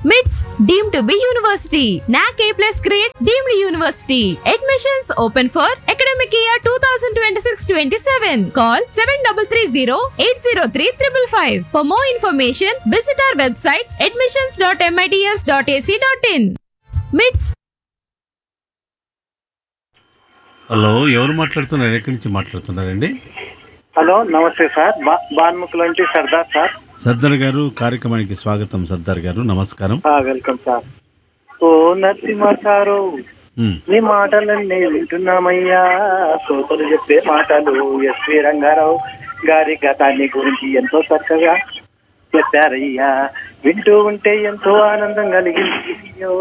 MITS deemed to be university. NAC A plus grade deemed university. Admissions open for academic year 2026-27. Call 7330-803-555. For more information, visit our website admissions.mits.ac.in. MITS hello ఎవరు మాట్లాడుతున్నారు ఎక్కడి నుంచి మాట్లాడుతున్నారండి hello నమస్తే sir బా బాన్ముఖ్ నుంచి Sardar sir Sardar గారు కార్యక్రమానికి స్వాగతం సర్దార్ గారు నమస్కారం ఆ, వెల్కమ్ సార్ ఓ నరసింహ సారు ఉమ్, మీ మాటలన్నీ వింటున్నామయ్యా సోదరు చెప్పే మాటలు ఎస్వి రంగారావు గారి గతాన్ని గురించి ఎంతో చక్కగా చెప్పారయ్యా వింటూ ఉంటే ఎంతో ఆనందం కలిగింది అయ్యో,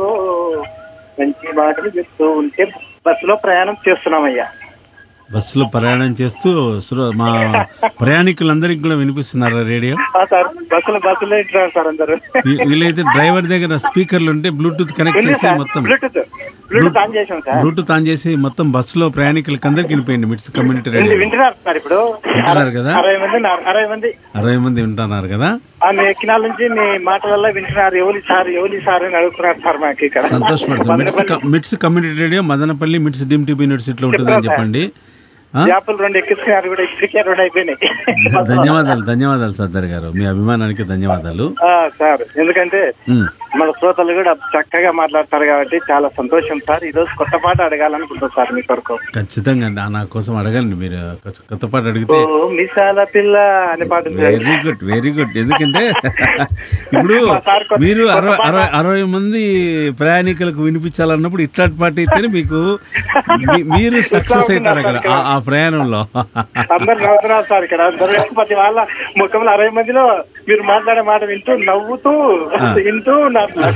మంచి మాటలు చెప్తూ ఉంటే బస్సులో ప్రయాణం చేస్తున్నామయ్యా బస్సులో ప్రయాణం చేస్తూ సుర- మా ప్రయాణికులందరికీ కూడా వినిపిస్తున్నారా రేడియో ఆ, సార్ బస్సులో బస్సులో ఇంటున్నారు సార్ అందరూ వీ- వీలైతే డ్రైవర్ దగ్గర స్పీకర్లు ఉంటే బ్లూటూత్ కనెక్ట్ ఉంది చేసి సార్ మొత్తం బ్లూటూత్ బ్లూటూత్ ఆన్ చేసాం సార్ బ్లూటూత్ ఆన్ చేసి మొత్తం బస్సులో ప్రయాణికులకి అందరికి వినిపోయింది మిట్స్ కమ్యూనిటీ వింటు- రేడియో వింటున్నారు సార్ ఇప్పుడు వింటున్నారు కదా? అరవై మంది ఉన్నారు, అరవై మంది అరవై మంది వింటున్నారు కదా ఆ మీ ఎక్కినాల నుంచి మీ మాటలలో వింటున్నారు ఎవరి సార్ ఎవరి సార్ అని అడుగుతున్నారు సార్ మాకు ఇక్కడ సంతోషపడుతుంది మిట్స్ క- మిట్స్ కమ్యూనిటీ రేడియో మదనపల్లి మిట్స్ డిమ్ టీబీ యూనివర్సిటీలో ఉంటుందని చెప్పండి ఆ? చేపలు రెండు ఎక్కిస్తున్నారు కూడా ఇప్పటికే రెండు అయిపోయినాయి ధన్యవాదాలు ధన్యవాదాలు సర్దార్ గారు మీ అభిమానానికి ధన్యవాదాలు ఆ, సార్ ఎందుకంటే ఉమ్, మన శ్రోతలు కూడా చక్కగా మాట్లాడతారు కాబట్టి చాలా సంతోషం సార్ ఈ రోజు కొత్త పాట అడగాలనుకుంటున్నాను సార్ మీ కొరకు ఖచ్చితంగా అండి. ఆ, నా కోసం అడగండి మీరు కొత్త- కొత్త పాట ఓ అడిగితే మిసాల పిల్ల అనే పాట ఉంది. వెరీ గుడ్ వెరీ గుడ్ ఎందుకంటే ఇప్పుడు మీరు అరవై అరవై అరవై మంది ప్రయాణికులకు వినిపించాలన్నప్పుడు ఇట్లాంటి పాట అయితేనే మీకు మీ- మీరు సక్సెస్ అవుతారు అక్కడ ఆ- ఆ ప్రయాణంలో అందరు నవ్వుతున్నారు సార్ ఇక్కడ అందరూ ప్రతి వాళ్ళ ముఖంలో అరవై మందిలో మీరు మాట్లాడే మాట వింటూ నవ్వుతూ వింటూ ఉన్నారు సార్.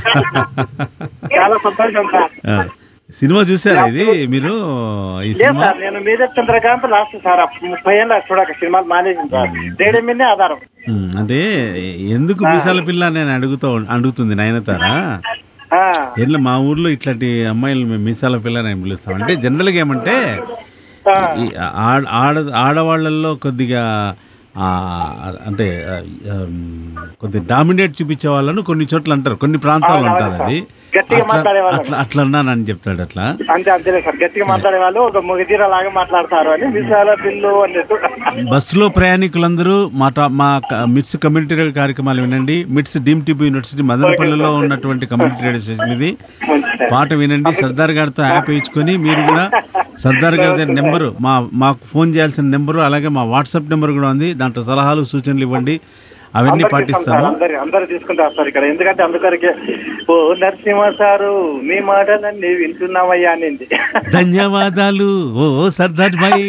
చాలా సంతోషం సార్ ఆ, సినిమా చూసారా ఇది మీరు ఈ లేదు సినిమా సార్ నేను మీద చంద్రకాంత్ లాస్ట్ సార్ అప్పుడు ముప్పై ఏళ్ళ చూడక సినిమాలు మానేసింది సార్ రేడియో మీదే ఆధారం ఉమ్, అంటే ఎందుకు మీసాల పిల్ల నేను అడుగుతూ అడుగుతుంది నయనతారా ఆ, ఎట్లా మా ఊర్లో ఇట్లాంటి అమ్మాయిలు మేము మీసాల పిల్లని అని పిలుస్తాం అంటే జనరల్గా ఏమంటే ఆ, ఈ ఆడ ఆడ ఆడవాళ్ళల్లో కొద్దిగా ఆ, అంటే ఆ, ఉమ్, కొద్ది డామినేట్ చూపించే వాళ్ళను కొన్ని చోట్ల అంటారు కొన్ని ప్రాంతాల్లో అవును, అంటారు అవును అది గట్టిగా అట్లా మాట్లాడే వాళ్ళని. అట్లా అట్లా అన్నానని చెప్తాడు అట్లా అంతే అంతేలే సార్ గట్టిగా మాట్లాడే వాళ్ళు ఒక ముగిదీర లాగా మాట్లాడతారు అని విశాల పిల్లు అన్నట్టు బస్సులో ప్రయాణికులందరూ మా టా- మా క- మిట్స్ కమ్యూనిటీ రేడియో కార్యక్రమాలు వినండి మిట్స్ డీమ్ టీబీ యూనివర్సిటీ మదనపల్లిలో ఉన్నటువంటి కమ్యూనిటీ రేడియో స్టేషన్ ఇది మంచి సార్. పాట వినండి సర్దార్ గారితో యాప్ వేయించుకొని మీరు కూడా సర్దార్ గారి దగ్గర నెంబరు మా మాకు ఫోన్ చేయాల్సిన నెంబరు అలాగే మా వాట్సాప్ నెంబర్ కూడా ఉంది దాంట్లో సలహాలు సూచనలు ఇవ్వండి అవన్నీ అందరు తీసుకుంటారు పాటిస్తాము సార్, అందరు అందరు తీసుకుంటారు సార్ ఇక్కడ ఎందుకంటే అందుకొరకే ఓ నరసింహ సారు మీ మాటలన్నీ వింటున్నామయ్యా అనింది ధన్యవాదాలు ఓ సర్దార్ భాయ్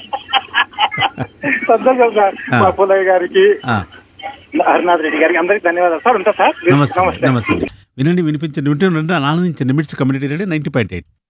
సంతోషం సార్ మా పుల్లయ్య గారికి ఆ, హరినాథ్ రెడ్డి గారికి అందరికి ధన్యవాదాలు సార్ ఉంటా సార్ నమస్తే నమస్తే వినండి వినిపించండి వింటూ ఆనందించండి MITS community radio ninety point eight